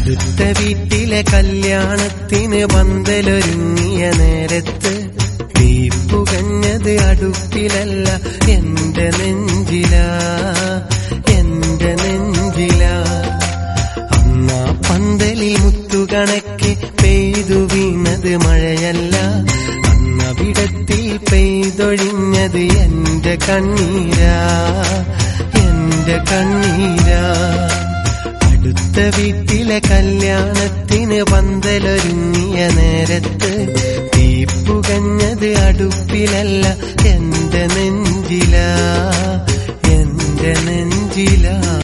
അടുത്ത വീട്ടിലെ കല്യാണത്തിന് പന്തലൊരുങ്ങിയ നേരത്ത് തീപ്പുകഞ്ഞത് അടുപ്പിലല്ല എന്റെ നെഞ്ചിലാ എന്റെ നെഞ്ചിലാ അന്നാ പന്തലിൽ മുത്തുകണക്കെ പെയ്തു വീണത് മഴയല്ല അന്നവിടത്തിൽ പെയ്തൊഴിഞ്ഞത് എന്റെ കണ്ണീരാ എന്റെ കണ്ണീരാ അടുത്ത വീട്ടിലെ കല്യാണത്തിന് പന്തലൊരുങ്ങിയ നേരത്ത് തീപ്പുകഞ്ഞത് അടുപ്പിലല്ല എന്റെ നെഞ്ചിലാ എന്റെ നെഞ്ചിലാ